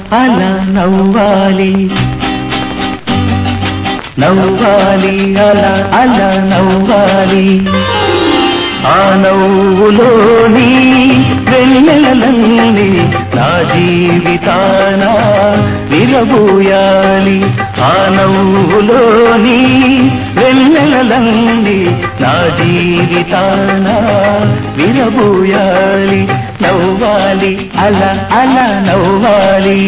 అలా నవ్వాలి నవ్వాలి అలా అలా నవ్వాలి ఆ నవ్వులోని వెన్నెలలన్నీ నా జీవితాన విరబూయాలి ఆ నవ్వులోని వెన్నెలలన్నీ నా జీవితాన విరబూయాలి నవ్వాలి అలా అలా నవ్వాలి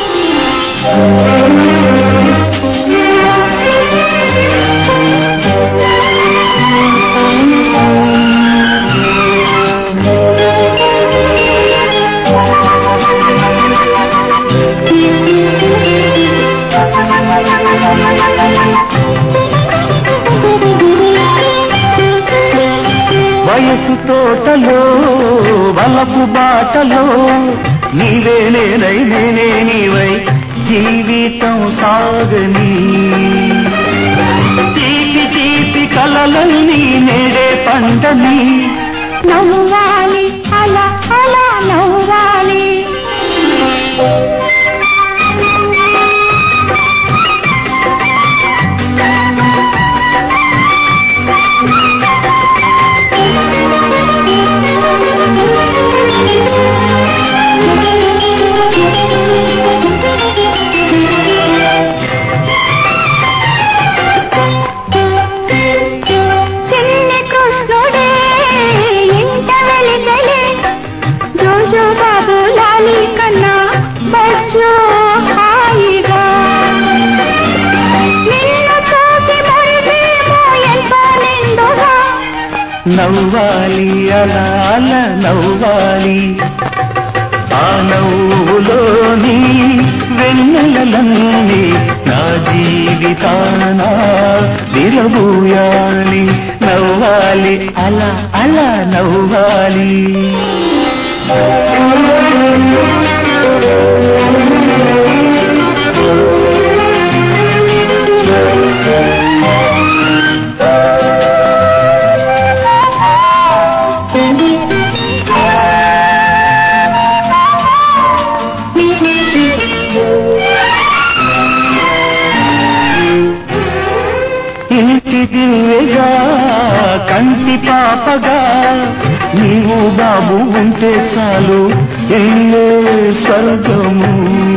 వయసు తోటలో వలపు బాటలో నీవే నేనై నేనే నీవై జీవితం సాగని తీపి తీపి కలలన్నీ నేడే పంటని నవ్వాలి అలా అలా నవ్వాలి చిన్ని కృష్ణుడే ఇంట వెలిగలే జోజో బాబు లాలి కన్నా బజ్జో హాయిగా నిన్ను చూసి మురిసేమో ఎంతో నిండుగా నవ్వాలి అలా అలా నవ్వాలి ఆ నవ్వులోని వెన్నెలలన్నీ నా జీవితాన విరబూయాలి నవ్వాలి అలా అలా నవ్వాలి ఇంటి దివ్యగా కంటి పాపగా నీవు బాబు ఉంటే చాలు ఇల్లే స్వర్గము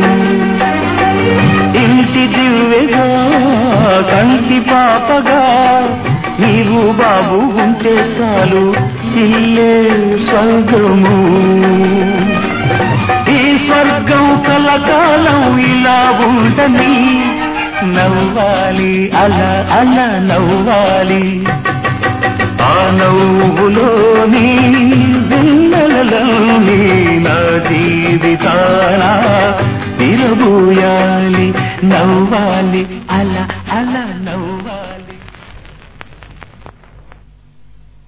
ఇంటి దివ్యగా కంటి పాపగా నీవు బాబు ఉంటే చాలు ఇల్లే స్వర్గము ఈ స్వర్గం కలకాలం ఇలా ఉండని నవ్వాలి అలా అలా నవ్వాలి ఆ నవ్వులోని వెన్నెలలోని నా జీవితాన విరబూయాలి నవ్వాలి అలా అలా నవ్వాలి